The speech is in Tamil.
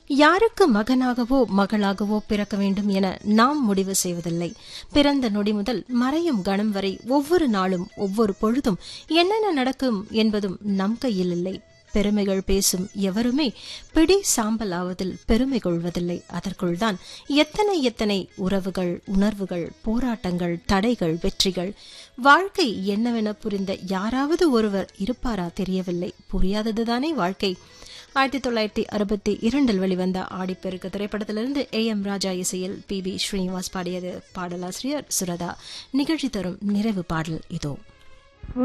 யாருக்கு மகனாகவோ மகளாகவோ பிறக்க வேண்டும் என நாம் முடிவு செய்வதில்லை பிறந்த நொடி முதல் மறையும் கணம் வரை ஒவ்வொரு நாளும் ஒவ்வொரு பொழுதும் என்னென்ன நடக்கும் என்பதும் நம் கையில் இல்லை பெருமைகள் பேசும் எவருமே பிடி சாம்பல் ஆவதில் பெருமை கொள்வதில்லை அதற்குள்தான் எத்தனை எத்தனை உறவுகள் உணர்வுகள் போராட்டங்கள் தடைகள் வெற்றிகள் வாழ்க்கை என்னவென புரிந்த யாராவது ஒருவர் இருப்பாரா தெரியவில்லை புரியாததுதானே வாழ்க்கை ஆயிரத்தி தொள்ளாயிரத்தி அறுபத்தி இரண்டில் வெளிவந்த ஆடிப்பெருக்கு திரைப்படத்திலிருந்து ஏ எம் ராஜா இசையில் பி பி ஸ்ரீனிவாஸ் பாடியது பாடலாசிரியர் சுரதா நிகழ்ச்சி தரும் நிறைவு பாடல் இதோ